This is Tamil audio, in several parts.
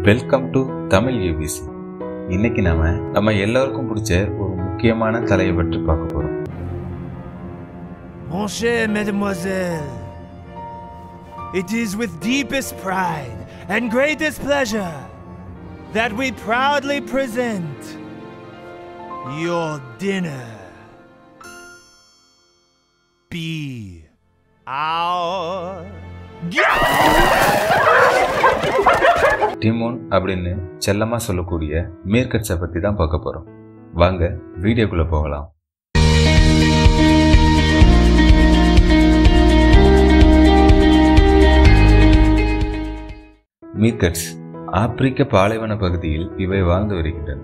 வெல்கம் டு தமிழ் யூபிசி இன்னைக்கு நாம நம்ம எல்லாருக்கும் பிடிச்ச ஒரு முக்கியமான கலையை பற்றி பார்க்க போறோம் Mon cher mademoiselle, it is with deepest pride and greatest pleasure that we proudly present your dinner. Be our டிமோன் அப்படின்னு செல்லமா சொல்லக்கூடிய மீர்கட்ஸை பத்தி தான் பார்க்க போறோம் வாங்க வீடியோக்குள்ள போகலாம் மீர்கட்ஸ் ஆப்பிரிக்க பாலைவன பகுதியில் இவை வாழ்ந்து வருகின்றன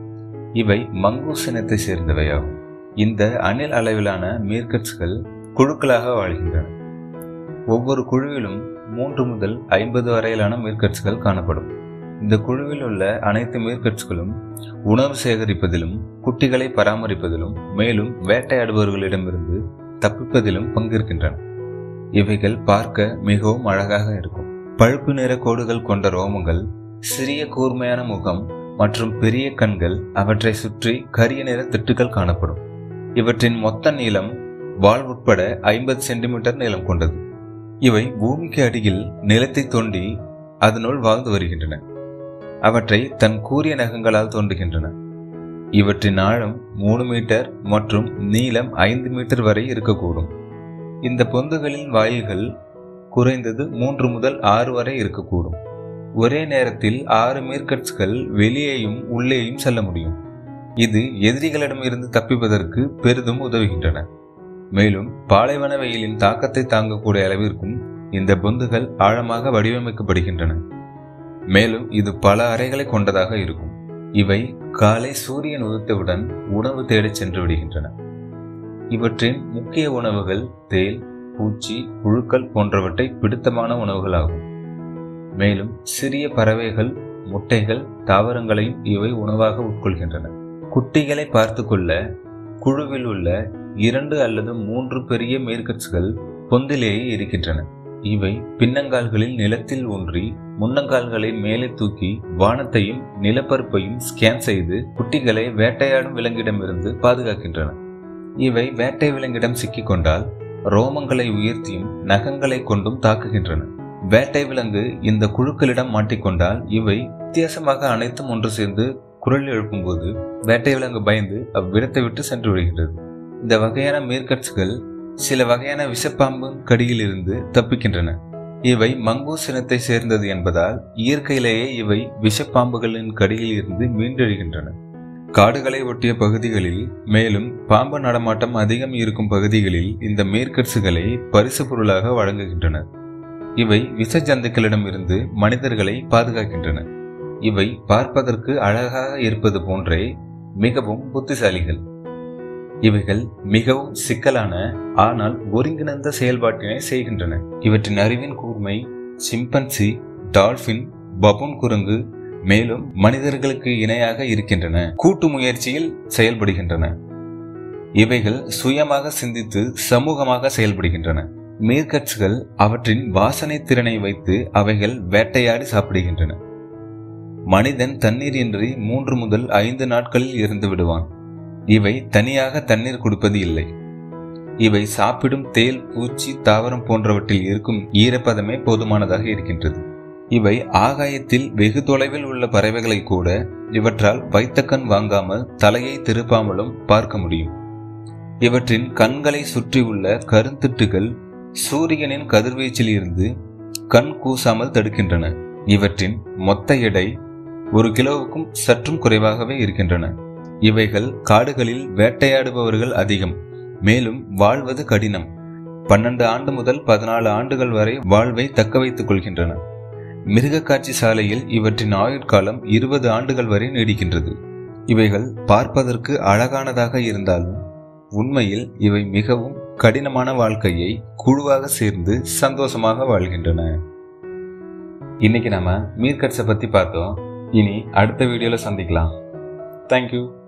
இவை மங்கூஸ் இனத்தை சேர்ந்தவையாகும் இந்த அணில் அளவிலான மீர்கட்ஸ்கள் குழுக்களாக வாழ்கின்றன ஒவ்வொரு குழுவிலும் மூன்று முதல் ஐம்பது வரையிலான மீர்கட்ஸ்கள் காணப்படும் இந்த குழுவில் உள்ள அனைத்து மீர்கட்ஸ்களும் உணவு சேகரிப்பதிலும் குட்டிகளை பராமரிப்பதிலும் மேலும் வேட்டையாடுபவர்களிடமிருந்து தப்பிப்பதிலும் பங்கேற்கின்றன இவைகள் பார்க்க மிகவும் அழகாக இருக்கும் பழுப்பு நிற கோடுகள் கொண்ட ரோமங்கள் சிறிய கூர்மையான முகம் மற்றும் பெரிய கண்கள் அவற்றை சுற்றி கரிய நிற திட்டுகள் காணப்படும் இவற்றின் மொத்த நீளம் வால் உட்பட ஐம்பது சென்டிமீட்டர் நீளம் கொண்டது இவை பூமிக்கு அடியில் நிலத்தை தோண்டி அதனுள் வாழ்ந்து வருகின்றன அவற்றை தன் கூரிய நகங்களால் தோண்டுகின்றன இவற்றின் ஆழம் மூணு மீட்டர் மற்றும் நீளம் ஐந்து மீட்டர் வரை இருக்கக்கூடும் இந்த பொந்துகளின் வாயில்கள் குறைந்தது மூன்று முதல் ஆறு வரை இருக்கக்கூடும் ஒரே நேரத்தில் ஆறு மீர்கட்ஸ்கள் வெளியேயும் உள்ளேயும் செல்ல முடியும் இது எதிரிகளிடமிருந்து தப்பிப்பதற்கு பெரிதும் உதவுகின்றன மேலும் பாலைவன வெயிலின் தாக்கத்தை தாங்கக்கூடிய அளவிற்கும் இந்த பொந்துகள் ஆழமாக வடிவமைக்கப்படுகின்றன மேலும் இது பல அறைகளை கொண்டதாக இருக்கும் இவை காலை சூரியன் உதித்தவுடன் உணவு தேடிச் சென்று விடுகின்றன இவற்றின் முக்கிய உணவுகள் தேல் பூச்சி புழுக்கள் போன்றவற்றை பிடித்தமான உணவுகளாகும் மேலும் சிறிய பறவைகள் முட்டைகள் தாவரங்களையும் இவை உணவாக உட்கொள்கின்றன குட்டிகளை பார்த்து கொள்ள குழுவில் உள்ள இரண்டு அல்லது மூன்று பெரிய மேற்கட்சுகள் பொந்திலேயே இருக்கின்றன இவை பின்னங்கால்களில் நிலத்தில் ஊன்றி முன்னங்கால்களை மேலே தூக்கி வானத்தையும் நிலப்பரப்பையும் ஸ்கேன் செய்து குட்டிகளை வேட்டையாடும் விலங்கிடமிருந்து பாதுகாக்கின்றன இவை வேட்டை விலங்கிடம் சிக்கிக்கொண்டால் ரோமங்களை உயர்த்தியும் நகங்களை கொண்டும் தாக்குகின்றன வேட்டை விலங்கு இந்த குழுக்களிடம் மாட்டிக்கொண்டால் இவை வித்தியாசமாக அனைத்தும் ஒன்று சேர்ந்து குரல் எழுப்பும்போது வேட்டை விலங்கு பயந்து அவ்விடத்தை விட்டு சென்று விடுகின்றது இந்த வகையான மீர்கட்ஸ்கள் சில வகையான விஷப்பாம்பு கடியில் இருந்து தப்பிக்கின்றன இவை மங்கூஸ் இனத்தை சேர்ந்தது என்பதால் இயற்கையிலேயே இவை விஷப்பாம்புகளின் கடியில் இருந்து மீண்டெழுகின்றன காடுகளை ஒட்டிய பகுதிகளில் மேலும் பாம்பு நடமாட்டம் அதிகம் இருக்கும் பகுதிகளில் இந்த மேற்கட்சுகளை பரிசு பொருளாக வழங்குகின்றனர் இவை விஷ ஜந்துக்களிடமிருந்து மனிதர்களை பாதுகாக்கின்றன இவை பார்ப்பதற்கு அழகாக இருப்பது போன்றே மிகவும் புத்திசாலிகள் இவைகள் மிகவும் சிக்கலான ஆனால் ஒருங்கிணைந்த செயல்பாட்டினை செய்கின்றன இவற்றின் அறிவின் கூர்மை சிம்பன்சி டால்பின் பபூன் குரங்கு மேலும் மனிதர்களுக்கு இணையாக இருக்கின்றன கூட்டு முயற்சியில் செயல்படுகின்றன இவைகள் சுயமாக சிந்தித்து சமூகமாக செயல்படுகின்றன மீர்கட்சுகள் அவற்றின் வாசனை திறனை வைத்து அவைகள் வேட்டையாடி சாப்பிடுகின்றன மனிதன் தண்ணீர் இன்றி மூன்று முதல் ஐந்து நாட்களில் இருந்து விடுவான் இவை தனியாக தண்ணீர் குடிப்பது இல்லை இவை சாப்பிடும் தேல் பூச்சி தாவரம் போன்றவற்றில் இருக்கும் ஈரப்பதமே போதுமானதாக இருக்கின்றது இவை ஆகாயத்தில் வெகு தொலைவில் உள்ள பறவைகளை கூட இவற்றால் வைத்த கண் வாங்காமல் தலையை திருப்பாமலும் பார்க்க முடியும் இவற்றின் கண்களை சுற்றி உள்ள கருந்திட்டுகள் சூரியனின் கதிர்வீச்சில் இருந்து கண் கூசாமல் தடுக்கின்றன இவற்றின் மொத்த எடை ஒரு கிலோவுக்கும் சற்றும் குறைவாகவே இருக்கின்றன இவைகள் காடுகளில் வேட்டையாடுபவர்கள் அதிகம் மேலும் வாழ்வது கடினம் பன்னெண்டு ஆண்டு முதல் பதினாலு ஆண்டுகள் வரை வாழ்வை தக்க வைத்துக் கொள்கின்றன மிருக காட்சி சாலையில் இவற்றின் ஆயுட்காலம் இருபது ஆண்டுகள் வரை நீடிக்கின்றது இவைகள் பார்ப்பதற்கு அழகானதாக இருந்தாலும் உண்மையில் இவை மிகவும் கடினமான வாழ்க்கையை குழுவாக சேர்ந்து சந்தோஷமாக வாழ்கின்றன இன்னைக்கு நம்ம மீர்கட்ஸை பத்தி பார்த்தோம் இனி அடுத்த வீடியோல சந்திக்கலாம் தேங்க்யூ